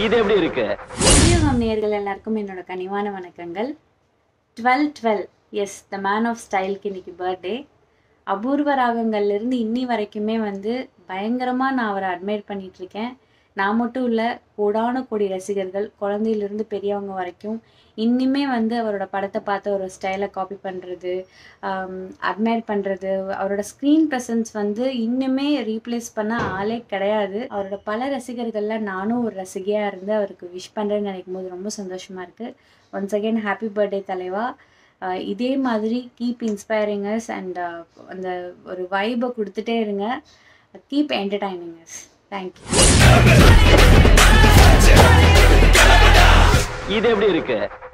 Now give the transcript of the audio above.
இது எப்படி இருக்கு வீடியோகம் நேயர்கள் எல்லாருக்கும் என்னோட கனிவான வணக்கங்கள் twelve twelve is the man of ஸ்டைலுக்கு இன்னைக்கு பர்த்டே அபூர்வ ராகங்கள்லேருந்து இன்னி வரைக்குமே வந்து பயங்கரமாக நான் அவரை அட்மையர் பண்ணிட்டு இருக்கேன் நான் மட்டும் இல்லை கோடான கோடி ரசிகர்கள் குழந்தையிலேருந்து பெரியவங்க வரைக்கும் இன்னுமே வந்து அவரோட படத்தை பார்த்து ஒரு ஸ்டைலை காப்பி பண்ணுறது அட்மையர் பண்ணுறது அவரோட ஸ்க்ரீன் ப்ரெசன்ஸ் வந்து இன்னுமே ரீப்ளேஸ் பண்ண ஆளே கிடையாது அவரோட பல ரசிகர்களில் நானும் ஒரு ரசிகையாக இருந்து அவருக்கு விஷ் பண்ணுறேன்னு நினைக்கும் போது ரொம்ப சந்தோஷமாக இருக்குது ஒன்ஸ் அகெயின் ஹாப்பி பர்த்டே தலைவா அஹ் இதே மாதிரி கீப் இன்ஸ்பைரிங்கஸ் அண்ட் அந்த ஒரு வைபை கொடுத்துட்டே இருங்க கீப் என்டர்டைனிங்கஸ் தேங்க்யூ இது எப்படி இருக்கு